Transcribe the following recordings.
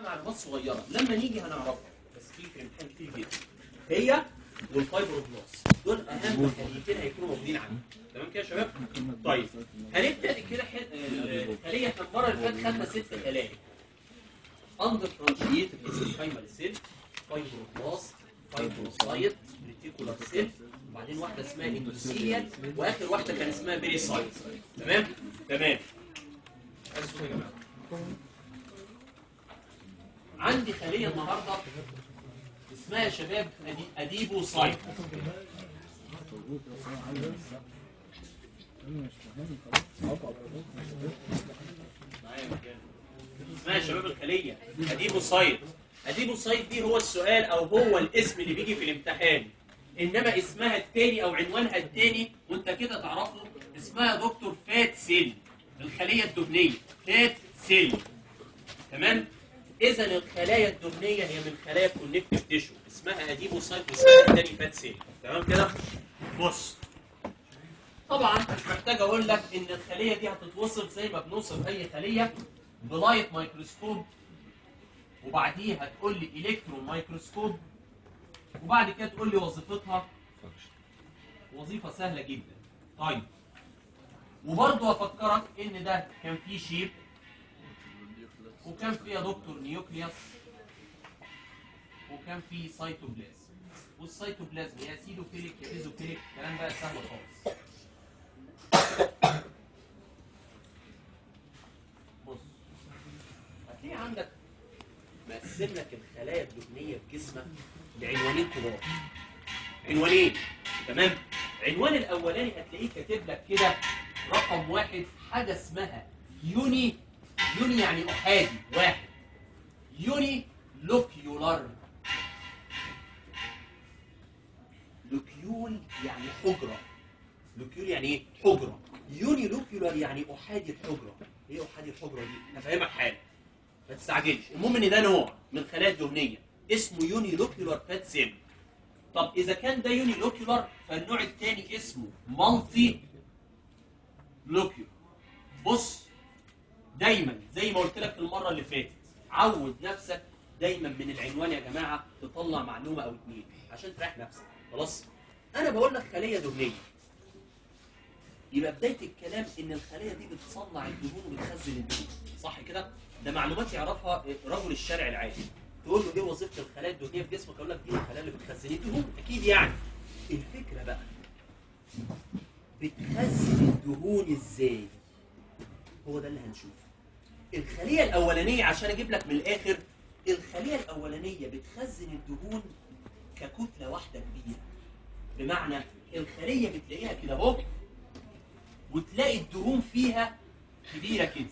معلومات صغيره لما نيجي هنعرفها بس في في الامتحان كتير جدا هي والفايبروبلاست دول اهم خليتين هيكونوا موجودين عندنا تمام كده يا شباب طيب هنبدا كده ح- آه، خليه احنا المره اللي فاتت خدنا ست خلايا اندر فرانشيتد اسيسكايمال سيل فايبروبلاست فايبروسايت ريتيكولار سيل وبعدين واحده اسمها اندوثيليال واخر واحده كان اسمها بيريسايت تمام تمام عايز صوت يا جماعه عندي خليه النهارده اسمها يا شباب أدي- اديبوسايت معايا يا رجالة. اسمها يا شباب الخليه اديبوسايت اديبوسايت دي هو السؤال او هو الاسم اللي بيجي في الامتحان انما اسمها التاني او عنوانها التاني وانت كده تعرفه اسمها دكتور فات سيل الخليه الدهنيه فات سيل تمام اذا الخلايا الدهنيه هي من خلايا الكونكتيف تيشو اسمها اديبوسايت واسمها التاني فات سيل تمام كده بص طبعا مش محتاج اقول لك ان الخليه دي هتتوصف زي ما بنوصف اي خليه بلايت مايكروسكوب وبعديها تقول لي الكترون مايكروسكوب وبعد كده تقول لي وظيفتها وظيفه سهله جدا طيب وبرضه افكرك ان ده كان فيه شيب وكان فيها دكتور نيوكليوس وكان فيه سيتوبلازم والسيتوبلازم يا سيدوفيليك يا ايزوفيليك الكلام بقى سهل خالص بص هتلاقي عندك مقسم لك الخلايا الدهنيه في جسمك لعنوانين كبار عنوانين تمام عنوان الاولاني هتلاقيه كاتب لك كده رقم واحد حاجه اسمها يوني يوني يعني احادي واحد يوني لوكيولار لوكيول يعني حجره لوكيول يعني ايه حجره يوني لوكيولار يعني احادي الحجره ايه احادي الحجره دي هفهمك حاجه ما تستعجلش المهم ان ده نوع من الخلايا الدهنيه اسمه يوني لوكيولار فات سيل طب اذا كان ده يوني لوكيولار فالنوع الثاني اسمه مالتي لوكيولار بص دايما زي ما قلت لك المره اللي فاتت عود نفسك دايما من العنوان يا جماعه تطلع معلومه او اتنين عشان تريح نفسك خلاص انا بقول لك خليه دهنيه يبقى بدايه الكلام ان الخليه دي بتصنع الدهون وبتخزن الدهون صح كده ده معلومات يعرفها رجل الشارع العادي تقول له ايه وظيفه الخلايا الدهنيه في جسمك يقول لك دي الخلايا اللي بتخزن الدهون اكيد يعني الفكره بقى بتخزن الدهون ازاي هو ده اللي هنشوفه الخليه الاولانيه عشان اجيب لك من الاخر الخليه الاولانيه بتخزن الدهون ككتله واحده كبيره بمعنى الخليه بتلاقيها كده اهو وتلاقي الدهون فيها كبيره كده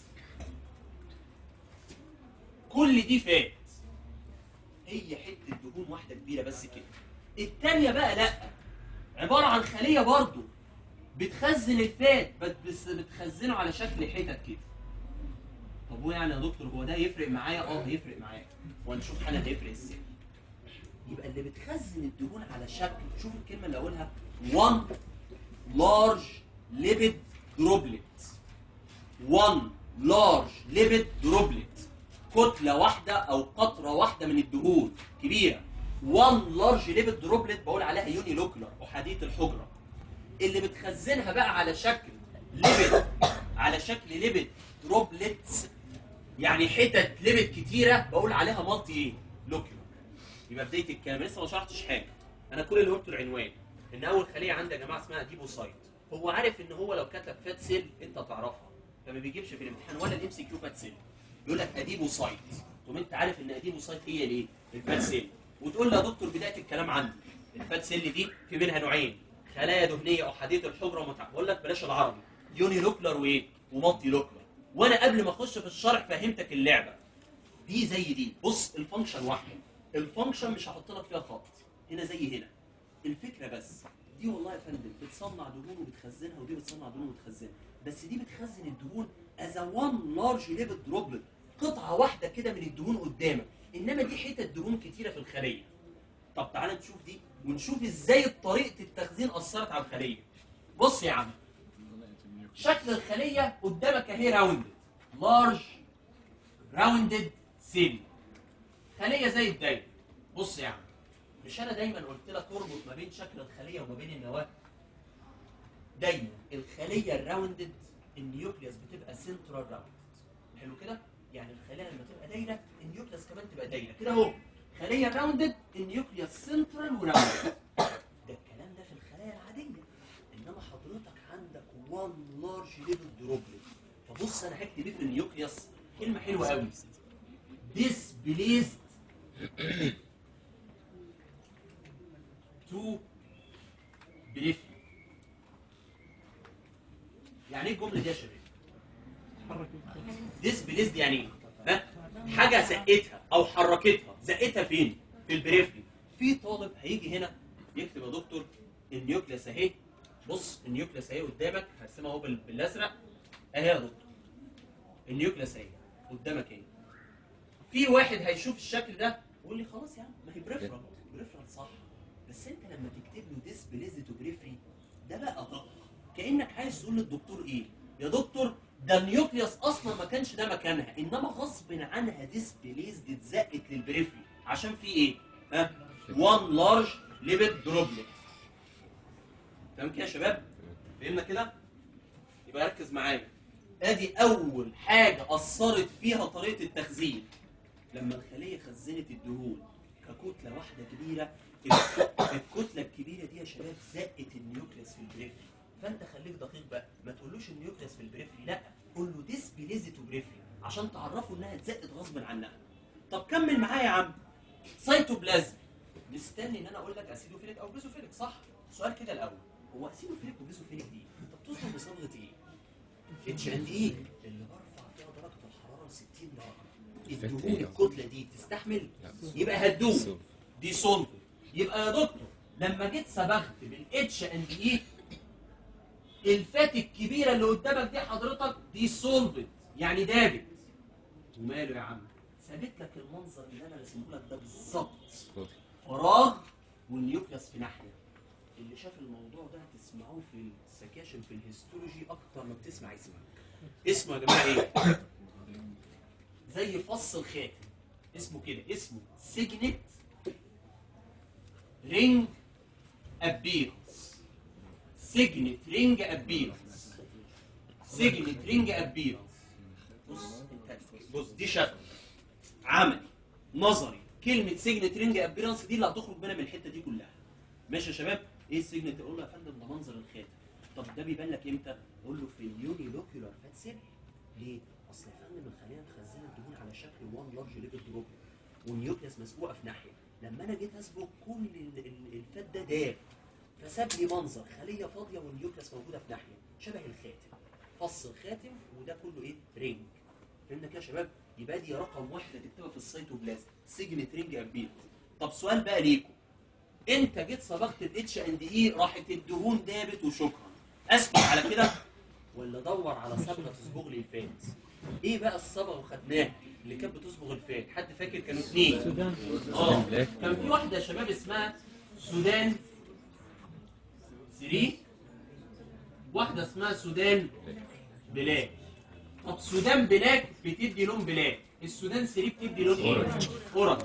كل دي فات هي حته دهون واحده كبيره بس كده التانيه بقى لا عباره عن خليه برضو بتخزن الفات بس بس بتخزنه على شكل حتت كده طب هو يعني يا دكتور هو ده هيفرق معايا اه هيفرق معايا وهنشوف حالا هيفرق ازاي يبقى اللي بتخزن الدهون على شكل شوف الكلمه اللي اقولها one large lipid droplet one large lipid droplet كتلة واحدة أو قطرة واحدة من الدهون كبيرة one large lipid droplet بقول عليها يوني لوكلر أحادية الحجرة اللي بتخزنها بقى على شكل ليبيد على شكل ليبيد دروبلتس يعني حتت ليبيد كتيرة بقول عليها مالتي ايه لوكلر يبقى بداية الكلام لسه ما شرحتش حاجة أنا كل اللي قلته العنوان إن أول خلية عندي يا جماعة اسمها ديبوسايت هو عارف إن هو لو كتب فات سيل أنت تعرفها فما بيجيبش في الامتحان ولا الام سي كيو فات سيل يقول لك اديبوسايت تقوم انت عارف ان اديبوسايت هي الايه؟ الفات سيل وتقول له يا دكتور بدايه الكلام عنه الفات سيل دي في منها نوعين خلايا دهنيه احاديه الحجره ومتع بقول لك بلاش العربي يوني لوكلر وايه؟ ومالتي لوكلر وانا قبل ما اخش في الشرح فهمتك اللعبه دي زي دي بص الفانكشن واحده الفانكشن مش هحط لك فيها خط هنا زي هنا الفكره بس دي والله يا فندم بتصنع دهون وبتخزنها ودي بتصنع دهون وبتخزنها بس دي بتخزن الدهون از وان لارج ليبل دروبلت قطعه واحده كده من الدهون قدامك انما دي حتت دهون كتيره في الخليه طب تعالى نشوف دي ونشوف ازاي طريقه التخزين اثرت على الخليه بص يا عم شكل الخليه قدامك اهي راوندد لارج راوندد سيل خليه زي الدايره بص يا عم مش انا دايما قلت لك اربط ما بين شكل الخليه وما بين النواه دايما الخليه الراوندد النيوكليوس بتبقى سنترال راوند حلو كده يعني الخليه لما تبقى دايره النيوكليوس كمان تبقى دايره كده اهو خليه راوندد النيوكليوس سنترال وراوند ده الكلام ده في الخلايا العاديه انما حضرتك عندك وان لارج ليفل دروبلت فبص انا هكتب ايه في النيوكليوس كلمه حلوه قوي displaced to periphery يعني ايه الجمله دي يا شباب؟ displaced يعني ايه؟ ها؟ حاجه زقتها او حركتها زقتها فين؟ في البريفري في طالب هيجي هنا يكتب يا دكتور النيوكليس اهي بص النيوكليس اهي قدامك هرسمها اهو بال- بالازرق اهي يا دكتور النيوكليس اهي قدامك اهي في واحد هيشوف الشكل ده ويقول لي خلاص يا عم ما هي بريفرال بريفرال صح بس انت لما تكتب له ديسبليزد تو بريفري ده بقى دقه كانك عايز تقول للدكتور ايه يا دكتور ده النيوكليوس اصلا ما كانش ده مكانها انما غصب عنها ديسبليزد اتزقت للبريفري عشان في ايه ها وان لارج ليبيد دروبلت تمام كده يا شباب فهمنا كده يبقى ركز معايا ادي اول حاجه اثرت فيها طريقه التخزين لما الخليه خزنت الدهون ككتله واحده كبيره الك- الكتله الكبيره دي يا شباب زقت النيوكليس في البريفري فانت خليك دقيق بقى ما تقولوش النيوكليس في البريفري لا قول له ديسبليزي تو بريفري عشان تعرفوا انها اتزقت غصب عنها طب كمل معايا يا عم سيتوبلازم مستني ان انا اقول لك اسيدوفيليك او بيزوفيليك صح سؤال كده الاول هو اسيدوفيليك وبيزوفيليك دي انت بتصدر بصبغه ايه اتش ان اي اللي برفع فيها درجه الحراره ل 60 درجه الدهون الكتله دي تستحمل يبقى هتدوب دي سولف يبقى يا دكتور لما جيت صبغت بالاتش ان اي الفات الكبيره اللي قدامك دي حضرتك دي سولفت يعني دابت وماله يا عم ثابت لك المنظر اللي انا رسمه لك ده بالظبط فراغ والنيوكليوس في ناحيه اللي شاف الموضوع ده هتسمعوه في السكاشن في الهيستولوجي اكتر ما بتسمع اسمك اسمه يا جماعه ايه زي فص الخاتم اسمه كده اسمه سيجنت رينج ابيرنس سيجنت رينج ابيرنس سيجنت رينج ابيرنس بص انت بص دي شكل عملي نظري كلمه سيجنت رينج ابيرنس دي اللي هتخرج منها من الحته دي كلها ماشي يا شباب ايه السيجنت اقول له يا فندم ده منظر الخاتم طب ده بيبان لك امتى اقول له في اليوني لوكيولار فات سيل ليه اصل يا فندم الخليه مخزنه الدهون على شكل وان لارج ليفل دروب والنيوكليس مسبوقه في ناحيه لما انا جيت اسبق كل ال- ال- الفات ده داب فساب لي منظر خليه فاضيه والنيوكليس موجوده في ناحيه شبه الخاتم فص الخاتم وده كله ايه رينج فهمنا كده يا شباب يبقى دي رقم واحده تكتبها في السيتوبلازم سيجنت رينج ابيت طب سؤال بقى ليكم انت جيت صبغت الاتش اند اي راحت الدهون دابت وشكرا اسكت على كده ولا دور على صبغه تصبغ لي الفات ايه بقى الصبغه وخدناها اللي كانت بتصبغ الفات حد فاكر كانوا اثنين اه كان في واحده يا شباب اسمها سودان 3 واحده اسمها سودان بلاك طب سودان بلاك بتدي لون بلاك السودان 3 بتدي لون ايه اورنج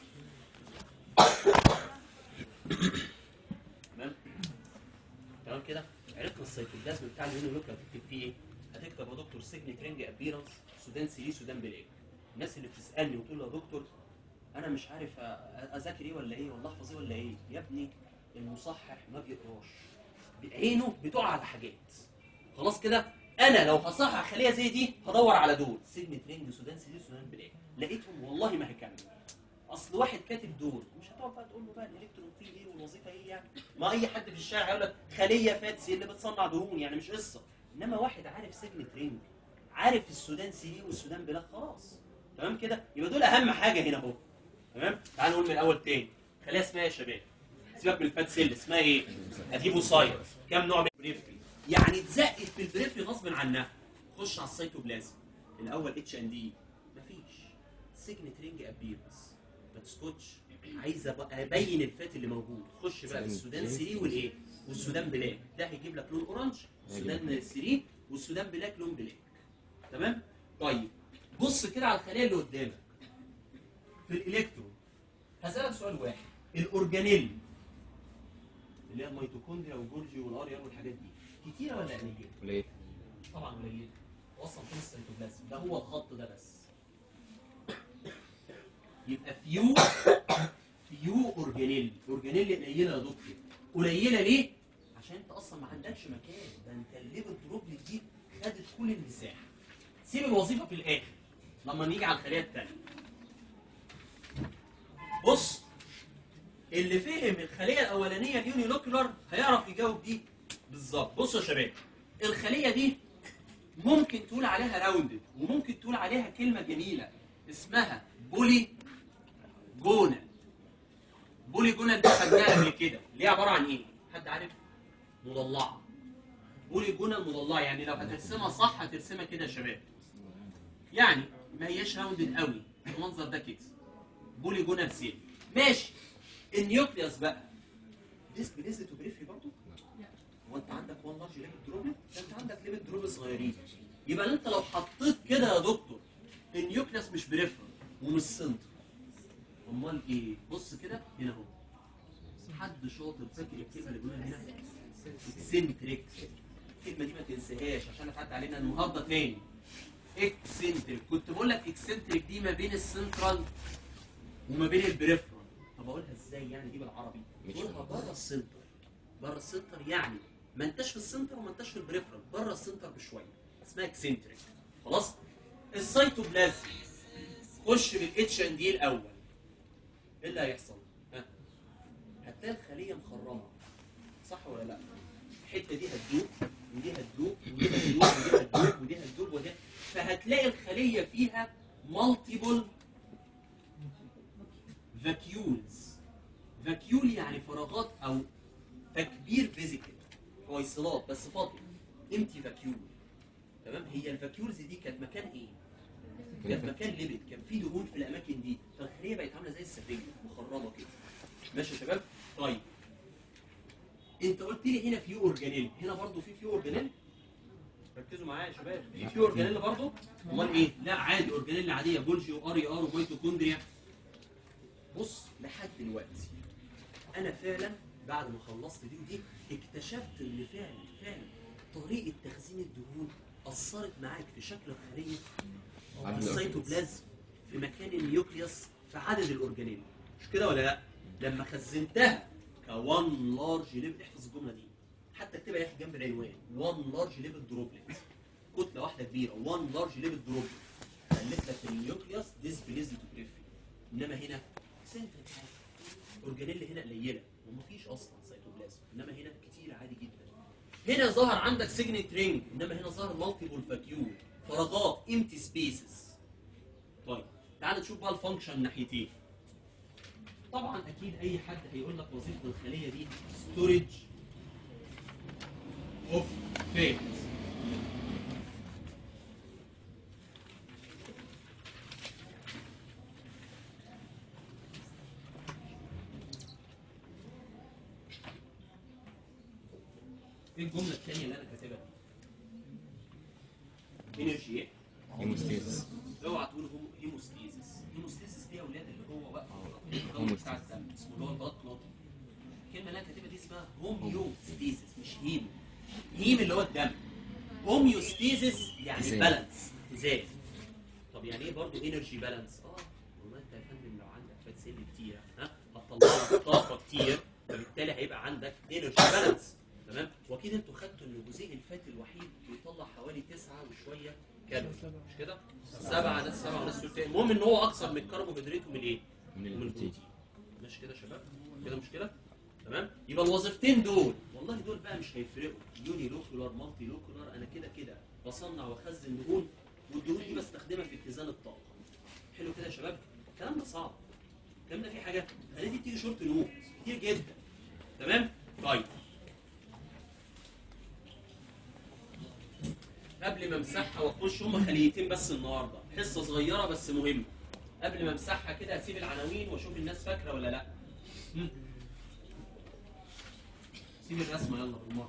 تمام تمام كده عرفنا السيتوبلازم بتاع اليونيلوك هتكتب فيه ايه هتكتب يا دكتور سيجنت رينج ابيرنس سودان 3 سودان بلاك الناس اللي بتسالني وتقول له يا دكتور انا مش عارف أ- اذاكر ايه ولا ايه ولا احفظ ايه ولا ايه يا ابني المصحح ما بيقراش بعينه بتقع على حاجات خلاص كده انا لو هصحح خليه زي دي هدور على دول سيجنت رينج سودان سيدي سودان بلاك لقيتهم والله ما هكمل اصل واحد كاتب دول مش هتقعد بقى تقول له بقى الالكترون فيه ايه والوظيفه ايه يعني ما اي حد في الشارع هيقول لك خليه فاتسي اللي بتصنع دهون يعني مش قصه انما واحد عارف سيجنت رينج عارف السودان سي والسودان بلاك خلاص تمام كده يبقى دول اهم حاجه هنا اهو تمام تعال نقول من الاول تاني خليها اسمها إيه يا شباب سيبك من الفات سيل اسمها ايه هتجيبوا ساير كام نوع من البريفري يعني اتزقت في البريفري غصب عنها خش على السيتوبلازم الاول اتش ان دي مفيش سيجنت رينج ابيرنس ما تسكتش عايز أبقى ابين الفات اللي موجود خش بقى بالسودان 3 والايه والسودان بلاك ده هيجيب لك لون اورنج السودان 3 والسودان بلاك لون بلاك تمام طيب بص كده على الخليه اللي قدامك في في الالكترون هسألك سؤال واحد الاورجانيل اللي هي الميتوكوندريا والجولجي والار والحاجات دي كتيره ولا قليله؟ قليل طبعا قليله اصلا فين السيتوبلازم ده هو الخط ده بس يبقى فيو فيو اورجانيل اورجانيل قليله يا دكتور قليله ليه؟ عشان انت اصلا ما عندكش مكان ده انت الليفل دروبلت دي خدت كل المساحه سيب الوظيفه في الاخر لما نيجي على الخليه الثانيه بص اللي فهم الخليه الاولانيه اليونيلوكولار هيعرف يجاوب دي بالظبط بصوا يا شباب الخليه دي ممكن تقول عليها راوندد وممكن تقول عليها كلمه جميله اسمها بولي جونال بولي جونال دي خدناها قبل كده اللي هي عباره عن ايه؟ حد عارف؟ مضلعه بولي جونال مضلعه يعني لو هترسمها صح هترسمها كده يا شباب يعني ما هياش راوندد قوي المنظر ده كده بولي جونال سيل ماشي النيوكليوس بقى ديسك بنزلت وبريفري برضه هو انت عندك وان لارج ليميت دروبلت ده انت عندك ليميت دروبلت صغيرين يبقى انت لو حطيت كده يا دكتور النيوكليوس مش بريفرال ومش سنتر امال ايه بص كده هنا اهو حد شاطر فاكر الكلمه اللي بيقولها هنا اكسنتريك الكلمه دي ما تنساهاش عشان هتعدي علينا النهارده تاني اكسنتريك كنت بقول لك اكسنتريك دي ما بين السنترال وما بين البريفرال طب اقولها ازاي يعني دي بالعربي مش قولها بره السنتر بره السنتر يعني ما انتش في السنتر وما انتش في البريفرال بره السنتر بشويه اسمها اكسنتريك خلاص السيتوبلازم خش بالاتش ان دي الاول ايه اللي هيحصل ها هتلاقي الخليه مخرمه صح ولا لا الحته دي هتدوب ودي هتدوب ودي هتدوب ودي هتدوب ودي هتدوب ودي فهتلاقي الخليه فيها مالتيبل فاكيولز فاكيول يعني فراغات او تكبير فيزيكال حويصلات بس فاضيه امتي فاكيول تمام هي الفاكيولز دي كانت مكان ايه؟ كانت مكان ليبيد كان في دهون في الاماكن دي فالخليه بقت عامله زي السفنجه مخرمه كده ماشي يا شباب؟ طيب انت قلت لي هنا فيو اورجانيل هنا برضو في فيو اورجانيل ركزوا معايا يا شباب في فيو اورجانيل برضو امال ايه؟ لا عادي اورجانيل عاديه جولجي واري ار وميتوكوندريا بص لحد دلوقتي انا فعلا بعد ما خلصت دي ودي اكتشفت ان فعلا فعلا طريقه تخزين الدهون اثرت معاك في شكل الخليه عدد السيتوبلازم في مكان النيوكليوس في عدد الاورجانيل مش كده ولا لا لما خزنتها كوان لارج ليفل احفظ الجمله دي حتى اكتبها يا اخي جنب العنوان وان لارج ليفل دروبلت كتله واحده كبيره وان لارج ليفل دروبلت خلت لك النيوكليوس ديسبليزد بريفري انما هنا سنتريك عادي اورجانيل هنا قليله ومفيش اصلا سيتوبلازم انما هنا كتير عادي جدا هنا ظهر عندك سيجنت رينج انما هنا ظهر مالتيبل فاكيول فراغات امتي سبيسز طيب تعال نشوف بقى الفانكشن ناحيتين طبعا اكيد اي حد هيقول لك وظيفه الخليه دي ستورج اوف فات ايه الجمله الثانيه اللي انا كاتبها دي؟ انرجي ايه؟ هيموستيزس اوعى تقول هومو هيموستيزس هيموستيزس دي يا اولاد اللي هو وقت الضغط هوموستيزس. بتاع الدم اسمه اللي هو البلاد كلوت الكلمه اللي انا كاتبها دي اسمها هوميوستيزس مش هيم هيم اللي هو الدم هوميوستيزس يعني اتزان. بالانس اتزان طب يعني ايه برضه انرجي بالانس اه والله انت يا فندم لو عندك فات سيل كتير ها هتطلع لك طاقه كتير فبالتالي هيبقى عندك انرجي بالانس تمام واكيد انتوا خدتوا ان جزيء الفات الوحيد بيطلع حوالي تسعة وشويه كالوري مش كده؟ سبعة ناس سبعة وناس ثلثين المهم ان هو اكثر من الكربوهيدرات ومن ايه؟ من ومن البروتين البروتين ماشي كده يا شباب؟ كده مشكله؟ تمام؟ يبقى الوظيفتين دول والله دول بقى مش هيفرقوا يوني لوكولار مالتي لوكولار انا كده كده بصنع واخزن دهون والدهون دي بستخدمها في اتزان الطاقه حلو كده يا شباب؟ الكلام ده صعب الكلام ده فيه حاجه الخليه دي بتيجي شورت نوت كتير جدا تمام؟ طيب قبل ما امسحها واخش هم خليتين بس النهارده حصه صغيره بس مهمه قبل ما امسحها كده اسيب العناوين واشوف الناس فاكره ولا لا مم. سيب الرسمه يلا بالمره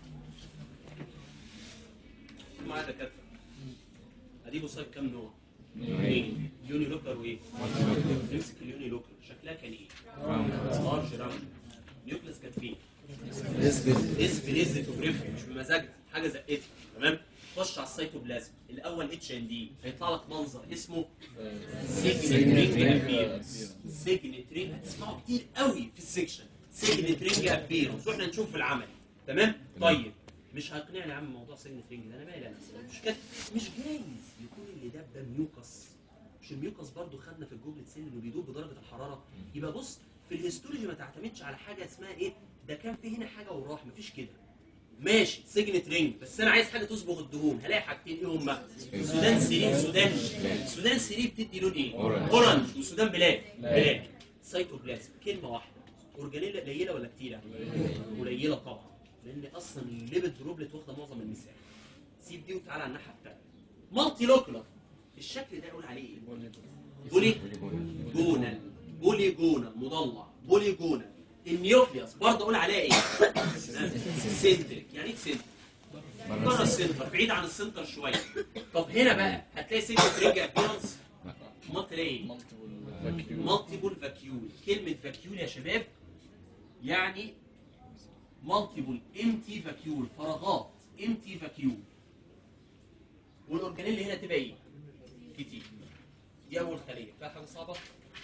معايا دكاتره ادي بصيب كام نوع اثنين يوني لوكر وايه؟ نمسك اليوني لوكر شكلها كان ايه؟ لارج راوند نيوكليس كانت فين؟ اسم نزلت وبريفر مش بمزاجها حاجه زقتها تمام خش على السيتوبلازم الاول اتش ان دي هيطلع لك منظر اسمه سيجنت رينج ابيرنس سيجنت رينج هتسمعه كتير قوي في السكشن سيجنت رينج ابيرنس واحنا نشوف في العمل تمام طيب مش هيقنعني يا عم موضوع سيجنت رينج ده انا مالي انا مش كده مش جايز يكون اللي ده ده ميوكس مش الميوكس برضو خدنا في الجمله سن انه بيدوب بدرجه الحراره يبقى بص في الهيستولوجي ما تعتمدش على حاجه اسمها ايه ده كان في هنا حاجه وراح مفيش كده ماشي سجنت رينج بس انا عايز حاجه تصبغ الدهون هلاقي حاجتين ايه هما سودان سيريب سودان سودان سيريب بتدي لون ايه أورنج. اورنج وسودان بلاك بلاك سيتوبلازم كلمه واحده اورجانيلا قليله ولا كتيره قليله طبعا لان اصلا الليبid دروبلت واخده معظم المساحه سيب دي وتعالى على الناحيه الثانيه مالتي لوكولار الشكل ده اقول عليه ايه بولي جونال بولي جونال مضلع بولي جونال النيوكليوس برضه اقول عليها ايه سنتريك يعني ايه سنتريك بره السنتر بعيد عن السنتر شويه طب هنا بقى هتلاقي سنتر رينج ابيرنس ما تلاقي ايه مالتيبل فاكيول كلمه فاكيول يا شباب يعني مالتيبل امتي فاكيول فراغات امتي فاكيول والاورجانيل هنا تبقى ايه كتير دي اول خليه فيها حاجه صعبه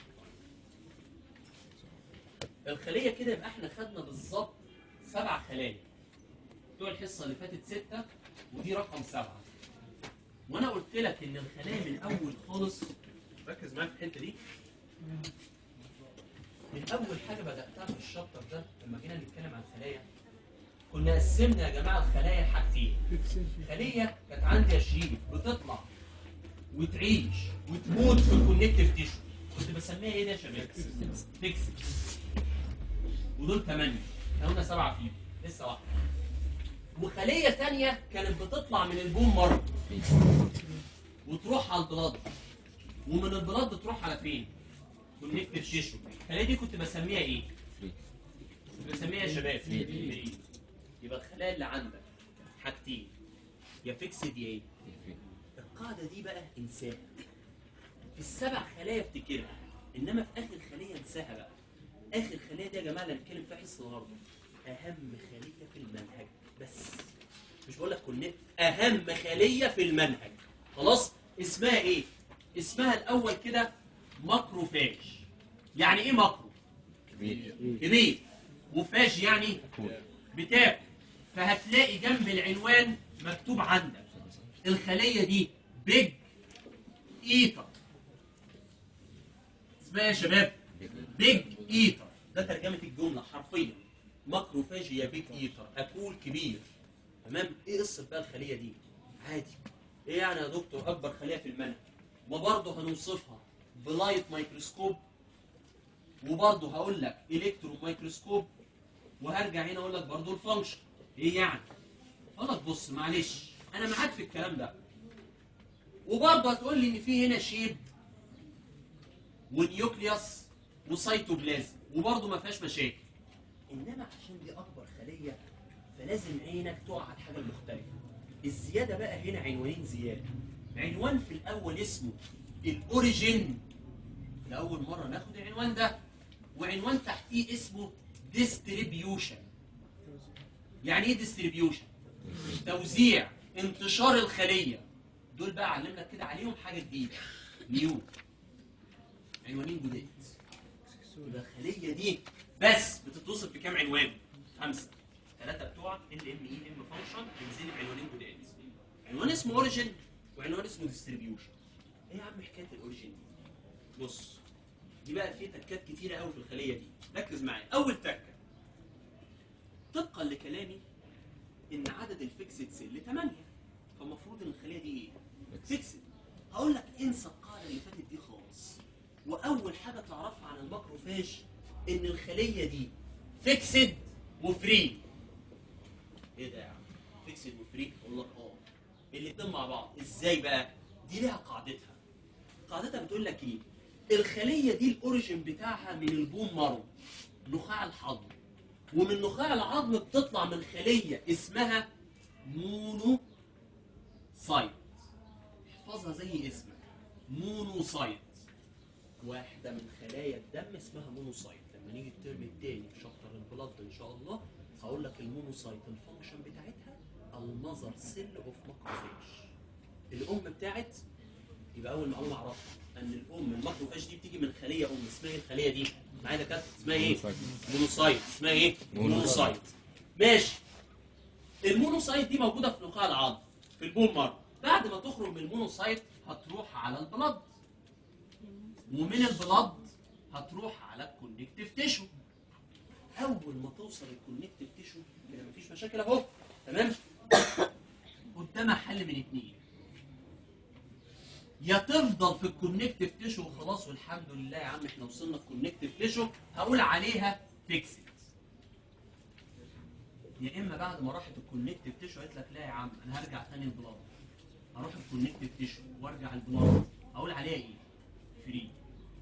الخليه كده يبقى احنا خدنا بالظبط سبع خلايا بتوع الحصه اللي فاتت سته ودي رقم سبعه وانا قلت لك ان الخلايا من اول خالص ركز معايا في الحته دي من اول حاجه بداتها في الشابتر ده لما جينا نتكلم عن الخلايا كنا قسمنا يا جماعه الخلايا لحاجتين خليه كانت عندي يا شريف بتطلع وتعيش وتموت في الكونكتيف تيشو كنت بسميها ايه ده يا شباب؟ فيكسد ودول ثمانية احنا قلنا سبعة فيهم لسه واحدة وخلية تانية كانت بتطلع من البون مرة وتروح على البلاد ومن البلاد تروح على فين؟ كونكتيف تيشو الخلية دي كنت بسميها ايه؟ كنت بسميها يا شباب فري. يبقى الخلايا اللي عندك حاجتين يا فيكسد يا ايه؟ القاعدة دي بقى انساها في السبع خلايا افتكرها انما في اخر خلية انساها بقى اخر خلية دي يا جماعة اللي هنتكلم فيها حصة النهارده اهم خلية في المنهج بس مش بقول لك كلنا اهم خلية في المنهج خلاص اسمها ايه اسمها الاول كده ماكروفاج يعني ايه ماكرو كبير كبير وفاج يعني بتاكل فهتلاقي جنب العنوان مكتوب عندك الخلية دي بيج ايتر اسمها يا شباب بيج ايتر ده ترجمة الجملة حرفيا ماكروفاج هي بيج ايتر اكول كبير تمام ايه قصة بقى الخلية دي عادي ايه يعني يا دكتور اكبر خلية في المنهج ما برضه هنوصفها بلايت مايكروسكوب وبرضه هقول لك الكترون مايكروسكوب وهرجع هنا اقول لك برضه الفانكشن ايه يعني اقول لك بص معلش انا معاك في الكلام ده وبرضه هتقول لي ان في هنا شيب ونيوكليوس وسيتوبلازم وبرضه ما فيهاش مشاكل انما عشان دي اكبر خليه فلازم عينك تقع على الحاجه المختلفه الزياده بقى هنا عنوانين زياده عنوان في الاول اسمه الاوريجين لاول مره ناخد العنوان ده وعنوان تحتيه اسمه ديستريبيوشن يعني ايه ديستريبيوشن توزيع انتشار الخليه دول بقى علم لك كده عليهم حاجه جديده نيو عنوانين جداد يبقى الخليه دي بس بتتوصف بكام عنوان خمسه ثلاثه بتوعك ال ام اي ام فانكشن تنزلي بعنوانين جداد عنوان اسمه اوريجين وعنوان اسمه ديستريبيوشن ايه يا عم حكايه الاوريجين دي بص دي بقى في تكات كتيره قوي في الخليه دي ركز معايا اول تكه طبقا لكلامي ان عدد الفيكسد سيل 8 فالمفروض ان الخليه دي ايه فيكسد هقول لك انسى القاعده اللي فاتت دي خالص واول حاجه تعرفها عن الماكروفاج ان الخليه دي فيكسد وفري ايه ده يا عم فيكسد وفري اقول لك اه الاتنين مع بعض ازاي بقى دي ليها قاعدتها قاعدتها بتقول لك ايه الخليه دي الاوريجين بتاعها من البون مارو نخاع العظم ومن نخاع العظم بتطلع من خليه اسمها مونو سايت احفظها زي اسمك مونوسايت واحدة من خلايا الدم اسمها مونوسايت لما نيجي الترم الثاني في شابتر البلاد ان شاء الله هقول لك المونوسايت الفانكشن بتاعتها المذر سيل اوف ماكروفاج الام بتاعت يبقى اول معلومه اعرفها ان الام الماكروفاج دي بتيجي من خليه ام اسمها ايه الخليه دي معايا ده كانت اسمها ايه مونوسايت. مونوسايت اسمها ايه مونوسايت. مونوسايت ماشي المونوسايت دي موجوده في نخاع العظم في البون مارو بعد ما تخرج من المونوسايت هتروح على البلد ومن البلد هتروح على الكونكتيف تيشو اول ما توصل الكونكتيف تيشو كده مفيش مشاكل اهو تمام قدامها حل من اتنين يا تفضل في الكونكتيف تيشو وخلاص والحمد لله يا عم احنا وصلنا الكونكتيف تيشو هقول عليها فيكسد يا اما بعد ما راحت الكونكتيف تيشو قالت لك لا يا عم انا هرجع تاني البلاد هروح الكونكتيف تيشو وارجع البلاد اقول عليها ايه فري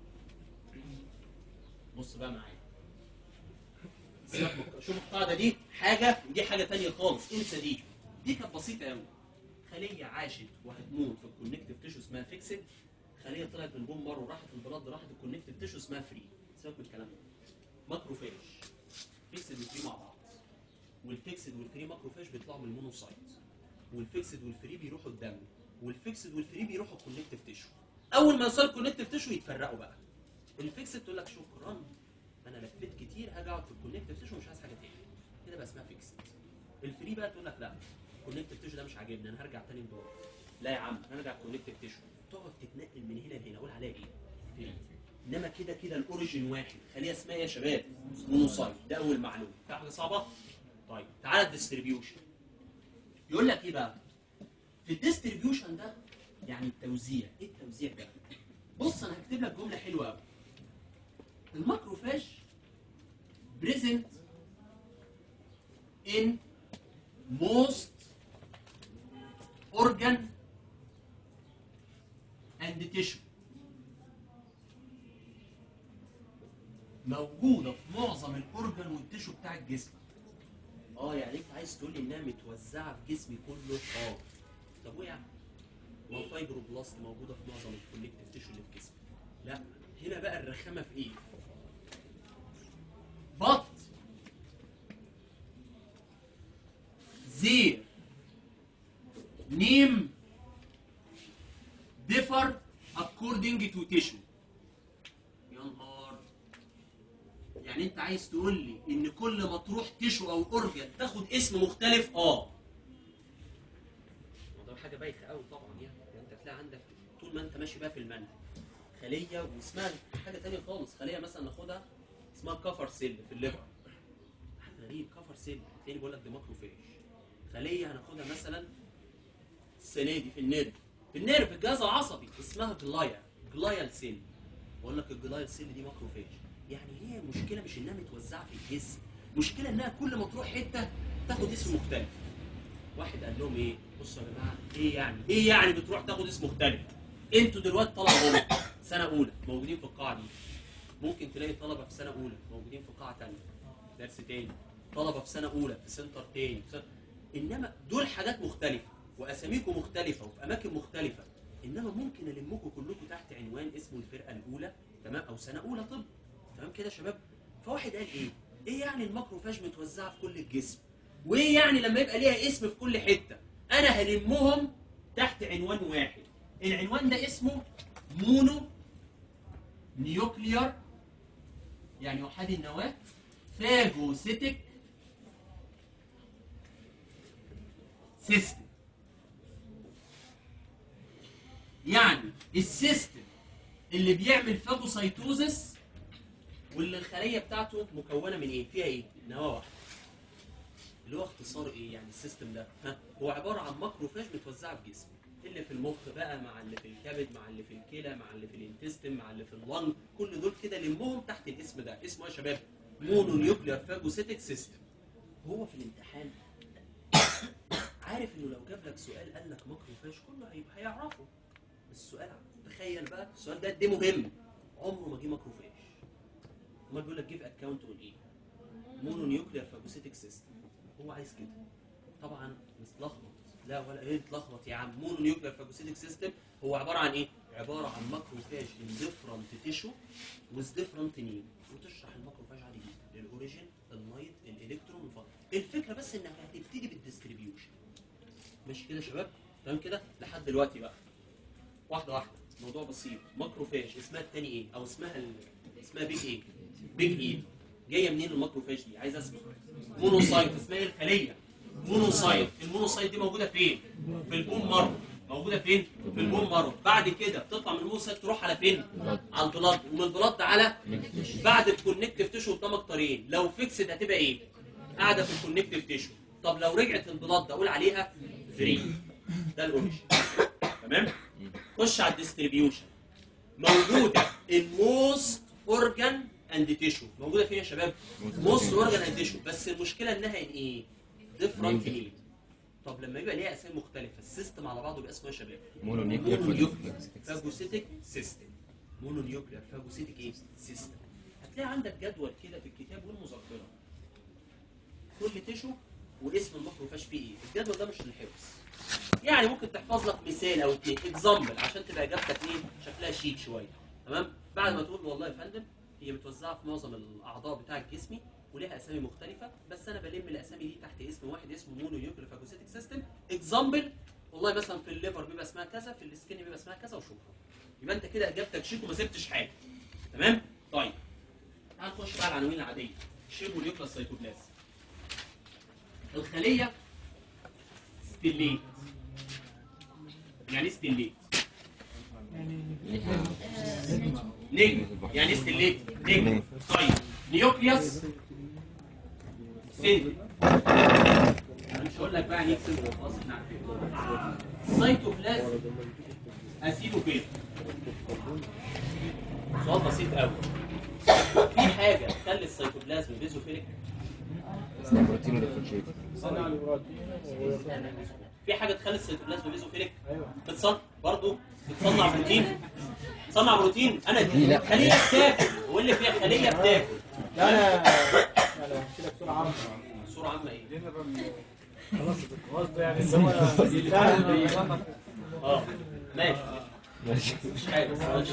بص بقى معايا سيبك من- شوف القاعده دي حاجه ودي حاجه تانية خالص انسى دي دي كانت بسيطه قوي خليه عاشت وهتموت في الكونكتيف تيشو اسمها فيكسد خليه طلعت من بون مره وراحت البلاد راحت الكونكتيف تيشو اسمها فري سيبك من الكلام ده ماكروفاج فيكسد وفري مع بعض والفيكسد والفري ماكروفاج بيطلعوا من المونوسايت والفيكسد والفري بيروحوا الدم والفيكسد والفري بيروحوا الكونكتيف تيشو اول ما يوصلوا الكونكتيف تيشو يتفرقوا بقى الفيكسد تقول لك شكرا انا لفيت كتير هاجي اقعد في الكونكتيف تيشو مش عايز حاجه تاني كده بقى اسمها فيكسد الفري بقى تقول لك لا الكونكتيف تيشو ده مش عاجبني انا هرجع تاني لدور لا يا عم انا ارجع الكونكتيف تيشو تقعد تتنقل من هنا لهنا اقول عليها ايه فري انما كده كده الاوريجين واحد خليها اسمها ايه يا شباب مونوسايت ده اول معلومه في حاجه صعبه طيب تعالى الديستريبيوشن يقول لك ايه بقى في الديستريبيوشن ده يعني التوزيع ايه التوزيع ده بص انا هكتب لك جمله حلوه قوي الماكروفاج present in most organ and tissue موجوده في معظم الاورجن والتيشو بتاع الجسم اه يعني انت عايز تقول لي انها متوزعه في جسمي كله اه طب وايه يعني ما هو فايبروبلاست موجوده في معظم الكونكتيف تيشو اللي في جسمي لا هنا بقى الرخامه في ايه but their name differ according to tissue يا نهار يعني انت عايز تقول لي ان كل ما تروح تشو او اورجن تاخد اسم مختلف اه ما ده حاجه بايخه قوي طبعا يعني يعني انت تلاقي عندك طول ما انت ماشي بقى في المنهج خليه واسمها حاجه تانية خالص خليه مثلا ناخدها اسمها كفر سيل في الليفر حاجه غريب كفر سيل تلاقيني بقول لك دي ماكروفاج خليه هناخدها مثلا السنه دي في النيرف في النيرف الجهاز العصبي اسمها جلايا جلايال سيل بقول لك الجلايال سيل دي ماكروفاج يعني هي المشكله مش انها متوزعه في الجسم مشكله انها كل ما تروح حته تاخد اسم مختلف واحد قال لهم ايه بصوا يا جماعه ايه يعني ايه يعني بتروح تاخد اسم مختلف انتوا دلوقتي طلعوا هم سنه اولى موجودين في القاعه دي ممكن تلاقي طلبه في سنه اولى موجودين في قاعه ثانيه درس تاني طلبه في سنه اولى في سنتر تاني في سنة... انما دول حاجات مختلفه واساميكم مختلفه وفي اماكن مختلفه انما ممكن المكم كلكم تحت عنوان اسمه الفرقه الاولى تمام او سنه اولى طب تمام كده يا شباب فواحد قال ايه ايه يعني الماكروفاج متوزعه في كل الجسم وايه يعني لما يبقى ليها اسم في كل حته انا هلمهم تحت عنوان واحد العنوان ده اسمه مونو نيوكليار يعني احادي النواه فاجوسيتك سيستم يعني السيستم اللي بيعمل فاجوسايتوزس واللي الخليه بتاعته مكونه من ايه؟ فيها ايه؟ نواه واحده. اللي هو اختصار ايه؟ يعني السيستم ده ها هو عباره عن ماكروفاج متوزعه في جسمي. اللي في المخ بقى مع اللي في الكبد مع اللي في الكلى مع اللي في الانتستين مع اللي في اللنج كل دول كده لمهم تحت الاسم ده اسمه ايه يا شباب؟ مونو نيوكليار فاجوسيتك سيستم. هو في الامتحان عارف انه لو جاب لك سؤال قال لك ماكروفاج كله هيبقى هيعرفه. بس السؤال تخيل بقى السؤال ده قد ايه مهم عمره ما جه ماكروفاج. امال بيقول لك جيف اكونت اون ايه؟ مونو نيوكليار فاجوسيتك سيستم. هو عايز كده. طبعا متلخبط لا ولا ايه اتلخبط يا عم مونو نيوكلير فاجوسيتك سيستم هو عباره عن ايه عباره عن ماكروفاج ان ديفرنت تيشو وذ ديفرنت نيم وتشرح الماكروفاج عادي جدا الاوريجين اللايت الالكترون الفضل الفكره بس انك هتبتدي بالديستريبيوشن ماشي كده يا شباب تمام كده لحد دلوقتي بقى واحده واحده موضوع بسيط ماكروفاج اسمها التاني ايه او اسمها ال... اسمها بيج ايه بيج ايه جايه منين الماكروفاج دي عايز اسمع مونوسايت اسمها ايه الخليه مونوسايت المونوسايت دي موجوده فين في البون مارو موجوده فين في البون مارو بعد كده بتطلع من المونوسايت تروح على فين على البلاد ومن البلاد على بعد الكونكتيف تيشو قدامك طريقين لو فيكسد هتبقى ايه قاعده في الكونكتيف تيشو طب لو رجعت البلاد اقول عليها فري ده الاوريجن تمام خش على الديستريبيوشن موجوده الموست اورجان اند تيشو موجوده فين يا شباب موست اورجان اند تيشو بس المشكله انها ان ايه ديفرنت نيد طب لما يبقى ليها اسامي مختلفه السيستم على بعضه بيبقى اسمه إيه يا شباب مونو نيوكلير مونونيوكلير فاجوسيتك سيستم مونونيوكلير فاجوسيتك ايه سيستم هتلاقي عندك جدول كده في الكتاب والمذكره كل تيشو واسم الماكروفاج فيه ايه الجدول ده مش للحفظ يعني ممكن تحفظ لك مثال او اتنين اكزامبل عشان تبقى اجابتك ايه شكلها شيك شويه تمام بعد ما تقول والله يا فندم هي متوزعه في معظم الاعضاء بتاع الجسم وليها اسامي مختلفه بس انا بلم الاسامي دي تحت اسم واحد اسمه مونو نيوكلير فاجوسيتك سيستم اكزامبل والله مثلا في الليفر بيبقى اسمها كذا في السكين بيبقى اسمها كذا وشكرا يبقى انت كده اجابتك شيك وما سبتش حاجه تمام طيب تعال نخش بقى على العناوين العاديه شيبو نيوكلاس سيتوبلازم الخليه ستيليت يعني ايه ستيليت نجم يعني ايه ستيليت نجم طيب نيوكليوس سيل انا مش هقول لك بقى يعني ايه سيل خلاص احنا عارفين سيتوبلازم اسيبه فين سؤال بسيط قوي في حاجه تخلي السيتوبلازم بيزوفيليك بروتين ديفرنشيت في حاجه تخلي السيتوبلازم بيزوفيليك بتصنع برضه بتصنع بروتين تصنع بروتين انا دي لا. خليه بتاكل هو اللي فيها خليه بتاكل لا انا انا كده بسرعه عامه صوره عامه ايه خلاص قصده يعني اللي هو لا اه ماشي ماشي مش حاجه ماشي.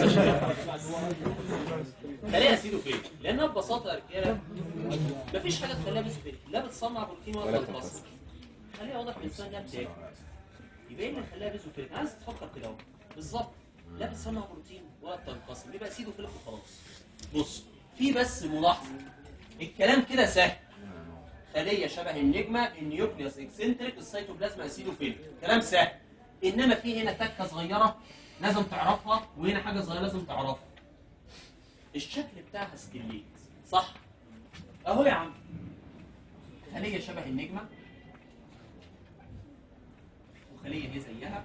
خليها اسيده فين لانها ببساطه يا رجاله مفيش حاجه تخليها بس فين لا بتصنع بروتين ولا ولا بتنقص خليها واضح بالنسبه انها بتاكل يبقى ايه اللي خلاها بيزو فين عايز تفكر كده اهو بالظبط لا بتصنع بروتين ولا بتنقسم يبقى اسيده فين وخلاص بص في بس ملاحظه الكلام كده سهل خليه شبه النجمه النيوكليوس اكسنتريك السيتوبلازم اسيده فين كلام سهل انما في هنا تكه صغيره لازم تعرفها وهنا حاجه صغيره لازم تعرفها الشكل بتاعها ستيليت صح اهو يا عم خليه شبه النجمه وخليه دي زيها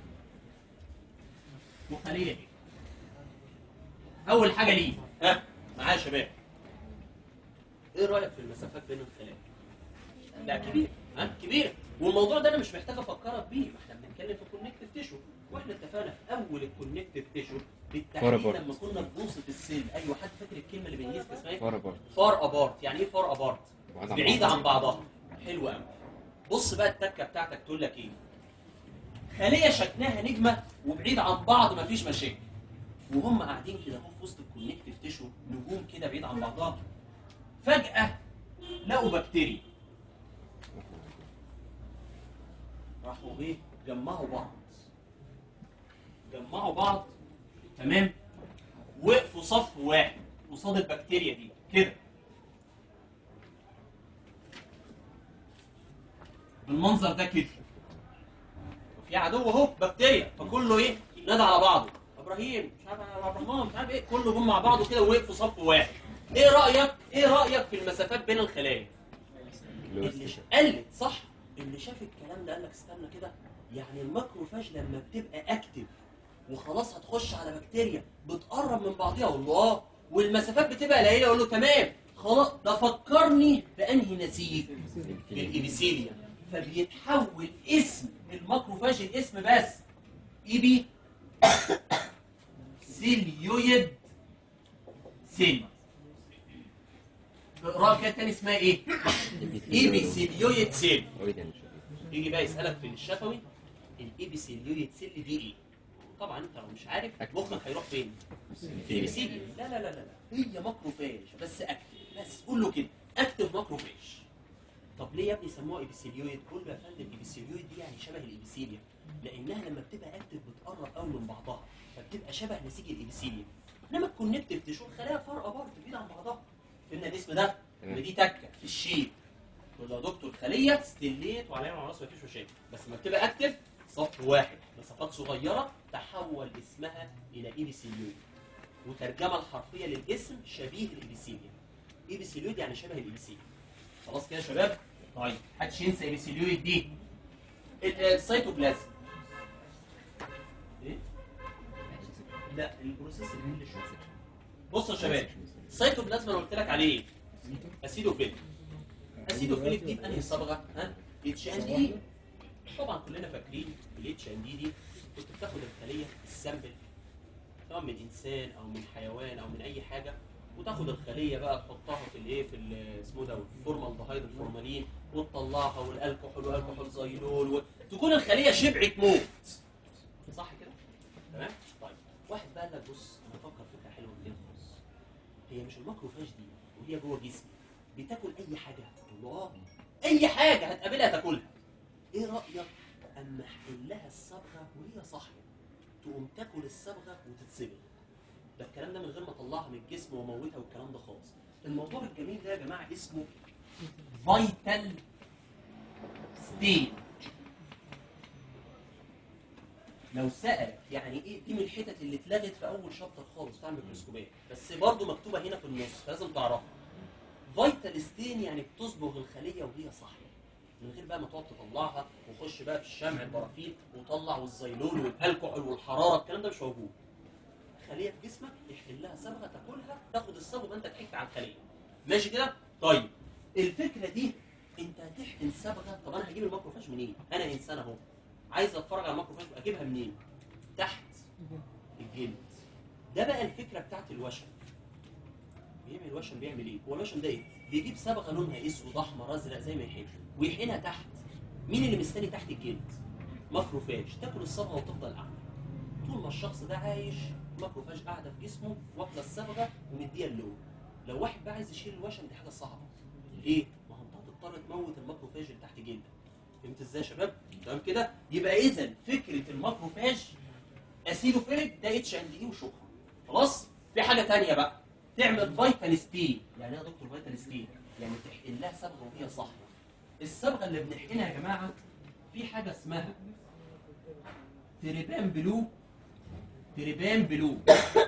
وخليه دي اول حاجه ليه ها معايا يا شباب ايه رايك في المسافات بين الخلايا لا كبير ها كبير والموضوع ده انا مش محتاج افكرك بيه ما احنا بنتكلم في كونكتيف تيشو واحنا اتفقنا في اول الكونكتيف تيشو بالتحديد Far apart. لما كنا بنوصف السيل ايوه حد فاكر الكلمه اللي بالانجليزي كان اسمها ايه؟ فار بار فار ابارت يعني ايه فار ابارت بعاد عن بعيدة بعض. عن بعضها حلو قوي بص بقى التكه بتاعتك تقول لك ايه خليه شكلها نجمه وبعيد عن بعض مفيش مشاكل وهم قاعدين كده اهو في وسط الكونكتيف تيشو نجوم كده بعيد عن بعضها فجاه لقوا بكتيريا راحوا ايه جمعوا بعض جمعوا بعض تمام وقفوا صف واحد قصاد البكتيريا دي كده بالمنظر ده كده في عدو اهو بكتيريا فكله ايه نادى على بعضه ابراهيم مش عارف أنا عبد الرحمن مش عارف ايه كله جم مع بعضه كده ووقفوا صف واحد ايه رايك ايه رايك في المسافات بين الخلايا اللي ش- قلت صح اللي شاف الكلام ده قال لك استنى كده يعني الماكروفاج لما بتبقى اكتف وخلاص هتخش على بكتيريا بتقرب من بعضيها اقول له اه والمسافات بتبقى قليله اقول له تمام خلاص ده فكرني بانهي نسيج بالإبيثيليا فبيتحول اسم الماكروفاج الاسم بس إيبي سيليويد سيل بقراءة كده تاني اسمها ايه؟ إيبي سيليويد سيل يجي بقى يسالك في الشفوي الابيثيليويد سيل دي ايه طبعا انت لو مش عارف مخك هيروح فين في الابيثيليوم لا لا لا لا لا هي ماكروفاج بس اكتف بس قول له كده اكتف ماكروفاج طب ليه يا ابني سموها ابيثيليويد قول له يا فندم ابيثيليويد دي يعني شبه الابيثيليوم لانها لما بتبقى اكتف بتقرب قوي من بعضها فبتبقى شبه نسيج الابيثيليوم انما الكونكتيف تشوف خلايا فارقه برضه بعيد عن بعضها فهمنا الاسم ده تمام. يبقى دي تكه في الشيب تقول له يا دكتور خليه ستيليت وعليها مع راسه مفيش مشاكل بس لما بتبقى اكتف صف واحد مسافات صغيره تحول اسمها الى ايبيثيليويد وترجمه الحرفيه للاسم شبيه الابيثيليوم ايبيثيليويد يعني شبه الابيثيليوم خلاص كده يا شباب طيب محدش ينسى ايبيثيليويد دي ال- السيتوبلازم ايه لا البروسيس اللي شوف بصوا يا شباب السيتوبلازم انا قلت لك عليه ايه اسيدوفيليك اسيدوفيليك دي بانهي صبغه ها اتش ان دي طبعا كلنا فاكرين الاتش ان دي دي كنت بتاخد الخليه السامبل سواء من انسان او من حيوان او من اي حاجه وتاخد الخليه بقى تحطها في الايه في ال- اسمه ده الفورمالدهيد الفورمالين وتطلعها والالكحول والكحول زيلول و... تكون الخليه شبعت موت صح كده تمام طيب واحد بقى قال لك بص انا بفكر فكره حلوه كده خالص هي مش الماكروفاج دي وهي جوه جسمي بتاكل اي حاجه تقول له اه اي حاجه هتقابلها تاكلها ايه رايك اما احقن لها الصبغه وهي صاحيه تقوم تاكل الصبغه وتتسبغ ده الكلام ده من غير ما اطلعها من الجسم واموتها والكلام ده خالص الموضوع الجميل ده يا جماعه اسمه فايتال ستيت لو سألك يعني ايه دي من الحتت اللي اتلغت في اول شابتر خالص بتاع الميكروسكوبيه بس برضه مكتوبه هنا في النص لازم تعرفها فايتال ستين يعني بتصبغ الخليه وهي صاحيه من غير بقى ما تقعد تطلعها وخش بقى في الشمع البرافيل وطلع والزيلول والالكحول والحراره الكلام ده مش موجود خليه في جسمك يحل لها صبغه تاكلها تاخد الصبغه انت ضحكت على الخليه ماشي كده طيب الفكره دي انت هتحقن صبغه طب انا هجيب الماكروفاج منين انا انسان اهو عايز اتفرج على الماكروفاج اجيبها منين تحت الجلد ده بقى الفكره بتاعت الوشم بيعمل الوشم بيعمل ايه هو الوشم ده ايه بيجيب صبغه لونها اسود احمر ازرق زي ما يحب ويحقنها تحت مين اللي مستني تحت الجلد ماكروفاج تاكل الصبغه وتفضل قاعده طول ما الشخص ده عايش ماكروفاج قاعده في جسمه واكله الصبغه ومديها اللون لو واحد بقى عايز يشيل الوشم دي حاجه صعبه ليه ما هو انت هتضطر تموت الماكروفاج اللي تحت جلدك فهمت ازاي يا شباب تمام كده يبقى اذا فكره الماكروفاج اسيدوفيليك ده اتش اند اي وشكرا خلاص في حاجه تانية بقى تعمل فيتال ستين يعني ايه يا دكتور فيتال ستين يعني تحقن لها صبغه وهي صاحيه الصبغه اللي بنحقنها يا جماعه في حاجه اسمها تريبان بلو تريبان بلو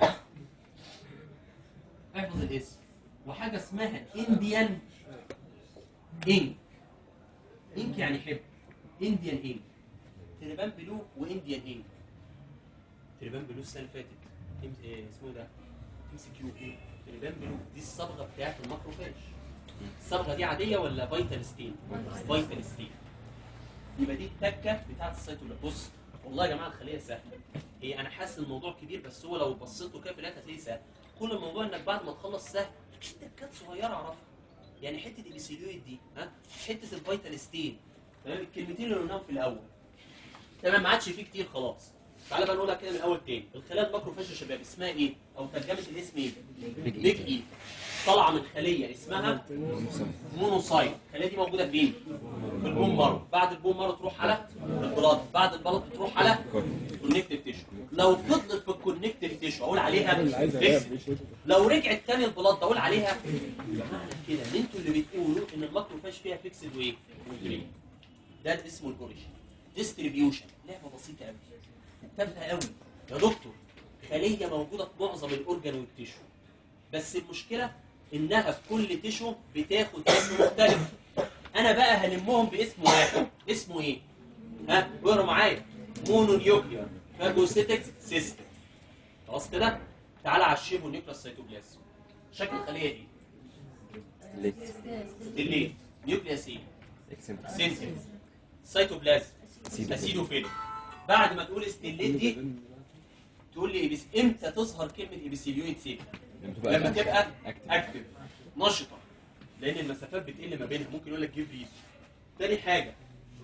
احفظ الاسم وحاجه اسمها انديان انك انك يعني حب انديان انك تريبان بلو وانديان انك تريبان بلو السنه اللي فاتت ام- إيه اسمه ده ام سي كيو تريبان بلو دي الصبغه بتاعت الماكروفاج الصبغه دي عاديه ولا فيتال ستين فيتال ستين يبقى دي التكه بتاعت السيتولا بص والله يا جماعه الخليه سهله هي انا حاسس الموضوع كبير بس هو لو بصيت له كده في الاخر هتلاقيه سهل كل الموضوع انك بعد ما تخلص سهل في تكات صغيره اعرفها يعني حته الابيسيليويد دي ها حته الفيتال ستين تمام الكلمتين اللي قلناهم في الاول تمام ما عادش فيه كتير خلاص تعالى بقى نقولها كده من الاول تاني الخلايا الماكروفاج يا شباب اسمها ايه او ترجمه الاسم ايه بيج بيج اي طالعه من خليه اسمها مونوسايت الخليه دي موجوده فين في البون مارو بعد البون مارو تروح على البلاد بعد البلاد تروح على الكونكتيف تيشو لو فضلت في الكونكتيف تيشو اقول عليها فيكس لو رجعت تاني البلاد اقول عليها معنى كده ان انتوا اللي بتقولوا ان الماكروفاج فيها فيكسد وايه وجرين. ده اسمه الاوريجين ديستريبيوشن لعبه بسيطه قوي تافهه قوي يا دكتور خليه موجوده في معظم الاورجان والتيشو بس المشكله انها في كل تيشو بتاخد اسم مختلف انا بقى هلمهم باسم واحد اسمه ايه ها اقروا معايا مونو نيوكليار فاجوسيتك سيستم خلاص كده تعالى على الشيبو نيوكلاس سيتوبلازم شكل الخليه ايه ليت الليل نيوكلياس ايه اكسنتر سنتر سيتوبلازم اسيدوفيليك بعد ما تقول استليت دي تقول لي إبس... امتى تظهر كلمه ابيسيليويد سيل لما تبقى اكتف نشطه لان المسافات بتقل ما بينها ممكن يقول لك جيب ريز تاني حاجه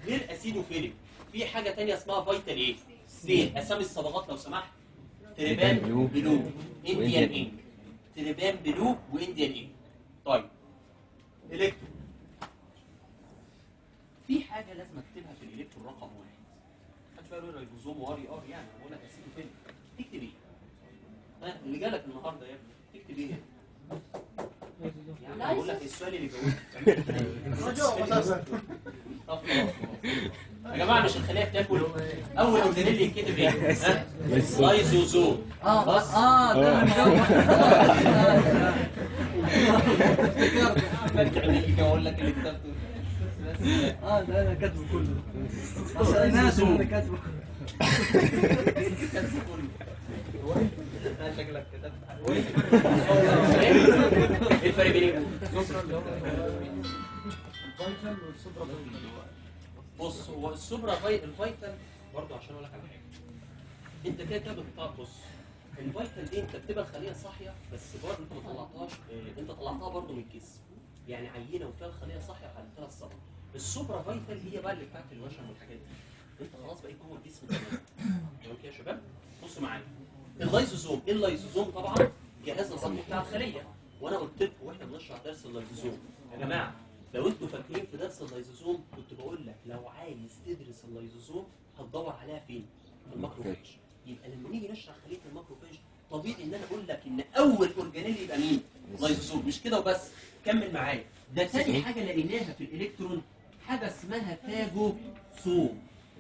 غير اسيدوفيليك في حاجه تانية اسمها فيتال ايه ستين اسامي الصبغات لو سمحت تريبان بلو. بلو انديان وإنديان انك تريبان بلو وانديان انك طيب الكترو في حاجه لازم اكتبها في الالكترو رقم واحد محدش بقى يقول ريبوزوم واري ار يعني أنا بقول لك اسيدوفيليك تكتب ايه؟ ها اللي جالك النهارده يا ابني تكتب ايه؟ يعني بقول لك السؤال اللي جاوبته طب خلاص يا جماعه مش الخليه بتاكل اول اورجانيل يتكتب ايه؟ ها؟ لايزوزوم اه بس. اه ده اللي اقول لك اللي كتبته اه ده انا كاتبه كله بس انا ناسي إن انا كاتبه شكلك كتبت ايه الفرق بينهم؟ الفيتال والسوبرا بص هو السوبرا في... الفيتال برضه عشان اقول لك على حاجه انت كده كده بتطلع بص الفيتال دي انت بتبقى الخليه صاحيه بس برضه انت ما طلعتهاش اه، انت طلعتها برضه من الجسم يعني عينه وفيها الخليه صاحيه وحلتها الصبر السوبرا فيتال هي بقى اللي بتاعت الوشم والحاجات دي انت خلاص بقيت جوه الجسم تمام تمام كده يا شباب بصوا معايا اللايزوزوم ايه اللايزوزوم طبعا جهاز الهضم بتاع الخليه وانا قلت لكم واحنا بنشرح درس اللايزوزوم يا جماعه لو انتوا فاكرين في درس اللايزوزوم كنت بقول لك لو عايز تدرس اللايزوزوم هتدور عليها فين؟ في الماكروفاج يبقى لما نيجي نشرح خليه الماكروفاج طبيعي ان انا اقول لك ان اول اورجانيل يبقى مين؟ لايزوزوم مش كده وبس كمل معايا ده تاني حاجه لقيناها في الالكترون حاجه اسمها فاجوسوم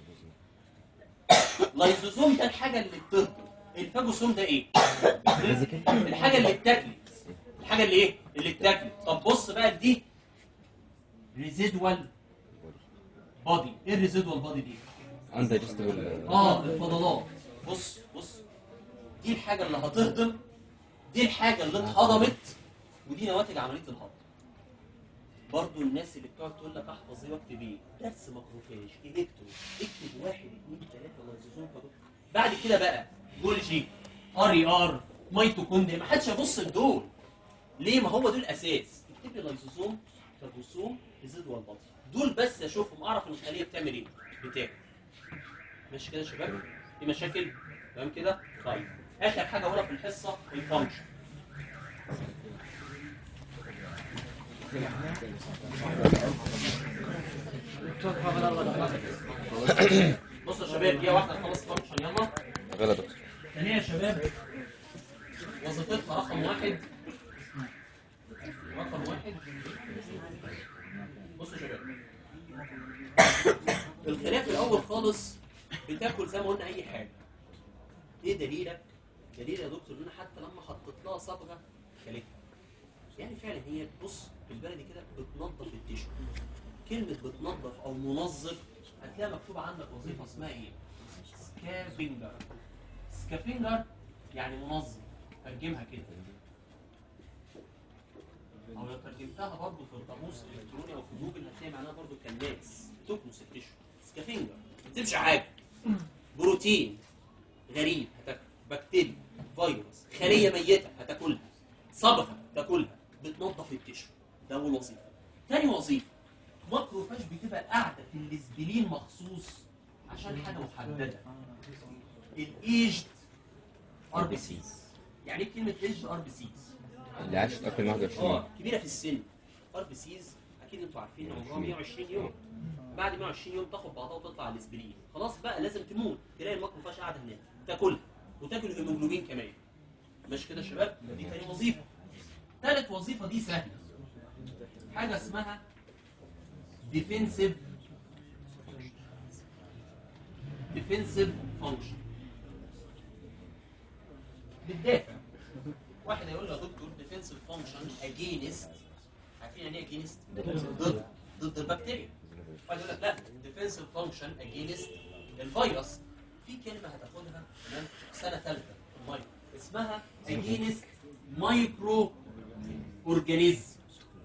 لايزوزوم ده الحاجه اللي بتهضم الفاجوسوم ده ايه؟ الحاجه اللي اتاكلت الحاجه اللي ايه؟ اللي اتاكلت طب بص بقى دي ريزيدوال بادي ايه الريزيدوال بادي دي؟ undigestible اه الفضلات بص بص دي الحاجه اللي هتهضم دي الحاجه اللي اتهضمت ودي نواتج عمليه الهضم برضو الناس اللي بتقعد تقول لك احفظ ايه واكتب ايه درس ماكروفاج الكترو اكتب واحد اثنين ثلاثه لايزوزوم فاجو- بعد كده بقى جولجي ار اي ار ميتوكوندريا ما حدش يبص لدول ليه ما هو دول الاساس اكتب لي لايزوزوم فاجوسوم ريزيدوال بادي دول بس اشوفهم اعرف ان الخليه بتعمل ايه بتاكل ماشي كده يا شباب في مشاكل تمام كده طيب اخر حاجه هنا في الحصه الفانكشن بصوا يا شباب دقيقه واحده نخلص الفانكشن يلا غلط دكتور ثانية يا شباب وظيفتها رقم واحد رقم واحد بصوا يا شباب الخلايا في الأول خالص بتاكل زي ما قلنا أي حاجة إيه دليلك؟ دليل يا دكتور إن أنا حتى لما حطيت لها صبغة كلتها يعني فعلا هي بص بالبلدي كده بتنظف التيشو كلمة بتنظف أو منظف هتلاقي مكتوب عندك وظيفة اسمها إيه؟ سكافنجر سكافنجر يعني منظم ترجمها كده او لو ترجمتها برضو في القاموس الالكتروني او في جوجل هتلاقي معناها برضو كناس تكنس التشو سكافنجر ما تسيبش حاجه بروتين غريب هتاكل بكتيريا فيروس خليه ميته هتاكلها صبغه تاكلها بتنظف التشو ده اول وظيفه تاني وظيفه ماكروفاج بتبقى قاعده في الاسبلين مخصوص عشان حاجه محدده الايجد ار بي سيز يعني ايه كلمه ايجد ار بي سيز اللي عاشت اكتر من 21 اه كبيره في السن ار بي سيز اكيد انتوا عارفين ان عمرها 120 يوم بعد 120 يوم تاخد بعضها وتطلع على الاسبرين خلاص بقى لازم تموت تلاقي الماكروفاج قاعده هناك تاكلها وتاكل الهيموجلوبين كمان ماشي كده يا شباب دي تاني وظيفه ثالث وظيفه دي سهله حاجه اسمها ديفنسيف ديفنسيف فانكشن بتدافع واحد هيقول له يا دكتور ديفنسيف فانكشن اجينست عارفين يعني ايه اجينست؟ ضد ضد البكتيريا واحد يقول لك لا ديفنسيف فانكشن اجينست الفيروس في كلمه هتاخدها تمام في سنه ثالثه في المايكرو اسمها اجينست مايكرو اورجانيزم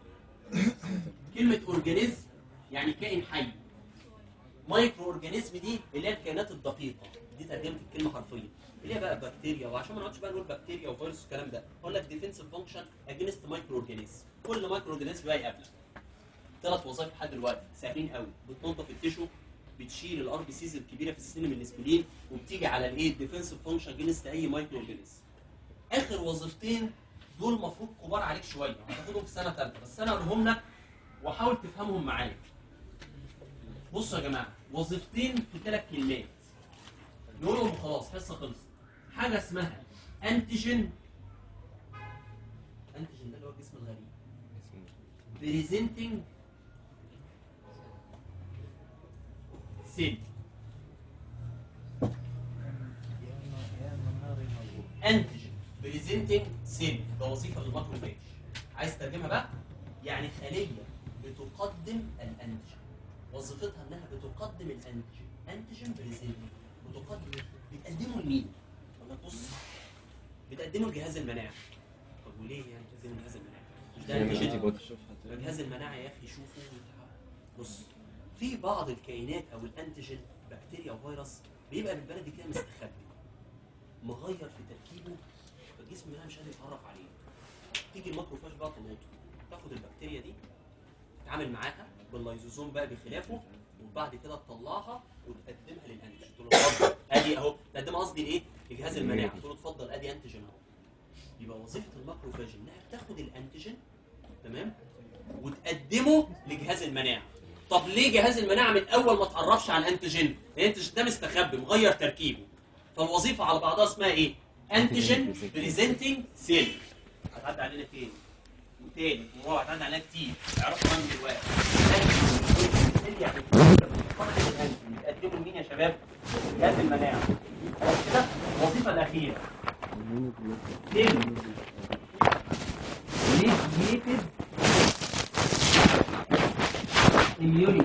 كلمه اورجانيزم يعني كائن حي مايكرو اورجانيزم دي اللي هي الكائنات الدقيقه دي ترجمه الكلمه حرفيا اللي هي بقى بكتيريا وعشان ما نقعدش بقى نقول بكتيريا وفيروس والكلام ده اقول لك ديفنسيف فانكشن اجينست مايكرو اورجانيزم كل مايكرو اورجانيزم بقى يقابلك ثلاث وظائف لحد دلوقتي سهلين قوي بتنظف التشو بتشيل الار بي سيز الكبيره في السن من الاسبلين وبتيجي على الايه الديفنسيف فانكشن جينست اي مايكرو اورجانيزم اخر وظيفتين دول المفروض كبار عليك شويه هتاخدهم في سنه ثالثه بس انا اقولهم لك وحاول تفهمهم معايا بصوا يا جماعه وظيفتين في ثلاث كلمات نقولهم وخلاص حصه خلصت حاجه اسمها انتيجين انتيجين ده اللي هو الجسم الغريب بريزنتنج سيل انتيجين بريزنتنج سيل ده وظيفه للماكروفاج عايز ترجمها بقى يعني خليه بتقدم الانتيجين وظيفتها انها بتقدم الانتيجين انتيجين بريزنتنج بتقدم بتقدمه لمين؟ لما تبص بتقدمه لجهاز المناعه طب وليه يعني بتقدمه لجهاز المناعه؟ مش ده يعني الانتيجين انتي بودي جهاز المناعه يا اخي شوفوا وتع- بص في بعض الكائنات او الانتيجين بكتيريا وفيروس بيبقى بالبلدي كده مستخبي مغير في تركيبه فالجسم المناعي مش قادر يتعرف عليه تيجي الماكروفاج بقى تلقطه تاخد البكتيريا دي تتعامل معاها باللايزوزوم بقى بخلافه وبعد كده تطلعها وتقدمها للانتيجين تقول له اتفضل ادي اهو تقدمها قصدي لايه؟ لجهاز المناعه تقول له اتفضل ادي انتيجين اهو يبقى وظيفه الماكروفاج انها بتاخد الانتيجين تمام وتقدمه لجهاز المناعه طب ليه جهاز المناعه من اول ما تعرفش على الانتيجين الانتيجين ده مستخبي مغير تركيبه فالوظيفه على بعضها اسمها ايه انتيجين بريزنتنج سيل هتعدي علينا فين وتاني ورابع هتعدي علينا كتير اعرفوا من دلوقتي أنتيجين يعني بتقدمه لمين يا شباب جهاز المناعه خلاص كده الوظيفه الاخيره سيل mediated immunity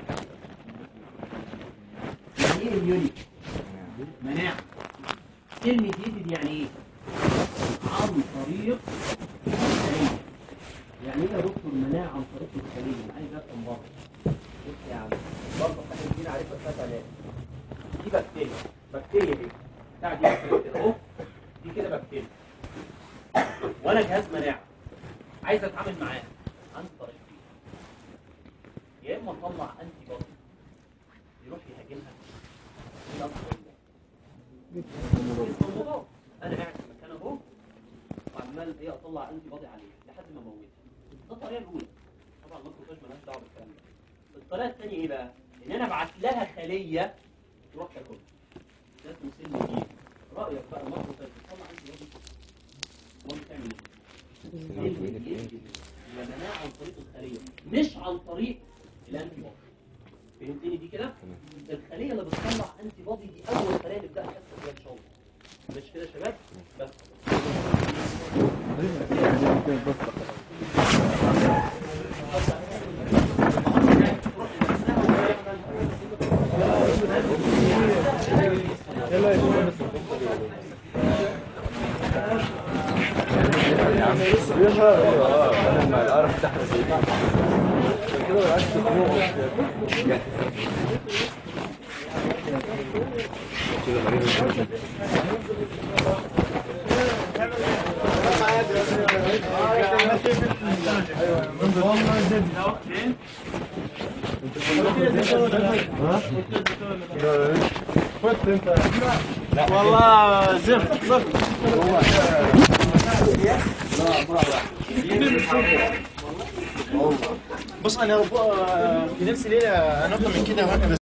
يعني ايه immunity؟ مناعة كلمة mediated يعني ايه؟ عن طريق الخلية يعني ايه يا دكتور مناعة عن طريق الخلية؟ أنا عايز افهم برضه بص يا عم برضه حاجة كتير عارفها ثلاث علاج دي بكتيريا بكتيريا دي بتاع دي بكتيريا اهو دي كده بكتيريا وانا جهاز مناعة عايز اتعامل معاه عندي طريقتين يا اما اطلع انتي بودي يروح يهاجمها ده الطريق ده. اسمه المضاد. انا قاعد في مكان اهو وعمال ايه اطلع انتي بودي عليه لحد ما اموته ده الطريقه الاولى طبعا الماكروفاج مالهاش دعوه بالكلام ده الطريقه الثانيه ايه بقى؟ ان انا ابعت لها خليه تروح تاكلها ده اسمه سيل جديد رايك بقى الماكروفاج بتطلع انتي بودي ولا بتعمل ايه؟ المناعة عن طريق الخلية مش عن طريق الانتي بودي فهمتني دي كده؟ الخلية اللي بتطلع انتي بودي دي أول خلية نبدأ نحس بيها إن شاء الله مش كده يا شباب؟ بس والله زفت زفت بص انا رب... في نفس الليله انا افضل من كده وانا